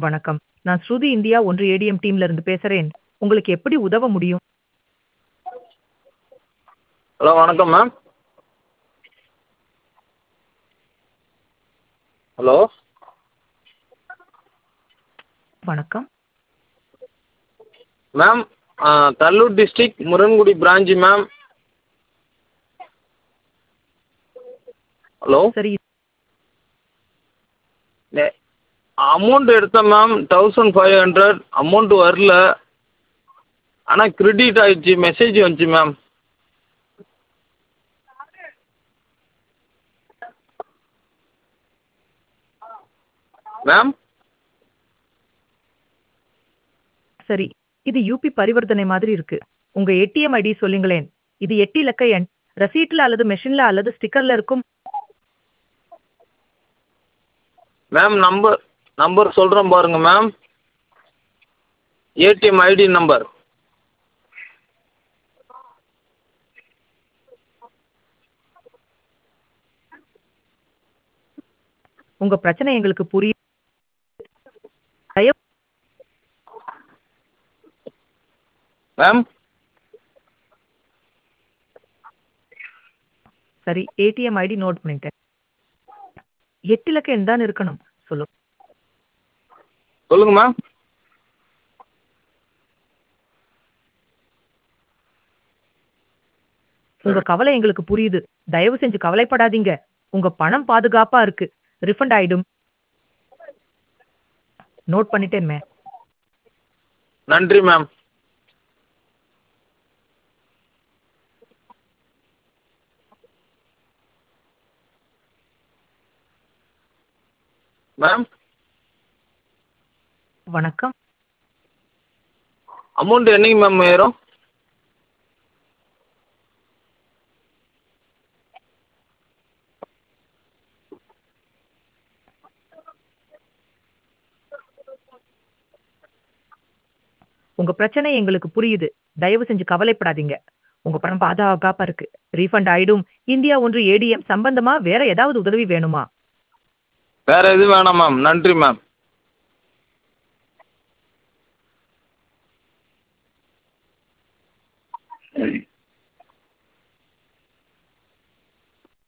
வணக்கம் நான் ஸ்ருதி இந்தியா ஒன்று ஏடிஎம் டீம்ல இருந்து பேசுறேன் உங்களுக்கு எப்படி உதவ முடியும் ஹலோ வணக்கம் மேம் ஹலோ வணக்கம் ma'am Cuddalore district Murungankudi branch ma'am hello சரி அமௌண்ட் எடுத்தேன் ma'am thousand five hundred amount வரல ஆனால் கிரெடிட் ஆயிடுச்சு மெசேஜ் வந்துச்சு மேம் மேம் சரி இது யூபி பரிவர்த்தனை மாதிரி இருக்கு உங்க ஏடிஎம் ஐடி சொல்லுங்களேன் இது எட்டு இலக்க எண் ரசீட்ல அல்லது மெஷின்ல அல்லது ஸ்டிக்கர்ல இருக்கும் மேம் நம்பர் நம்பர் சொல்கிறேன் பாருங்க மேம் ஏடிஎம் ஐடி நம்பர் உங்க பிரச்சனை எங்களுக்கு புரியும் தயவு மேம் சரி ஏடிஎம் ஐடி நோட் பண்ணிட்டேன் எட்டு இலக்க எண் தான் இருக்கணும் சொல்லு சொல்லுங்கள் மேம் உங்க கவலை எங்களுக்கு புரியுது தயவு செஞ்சு கவலைப்படாதீங்க உங்க பணம் பாதுகாப்பா இருக்கு ரிஃபண்ட் ஆயிடும் நோட் பண்ணிட்டேன் மே நன்றி மேம் மேம் வணக்கம் அமௌண்ட் என்னைக்கு மேம் ஏறும் உங்க பிரச்சனை எங்களுக்கு புரியுது தயவு செஞ்சு கவலைப்படாதீங்க உங்க பணம் பாதுகாப்பா இருக்கு ரீஃபண்ட் ஆயிடும் இந்தியா ஒன்று ஏடிஎம் சம்பந்தமா வேற ஏதாவது உதவி வேணுமா வேறு எதுவும் வேணாம் மேம் நன்றி மேம்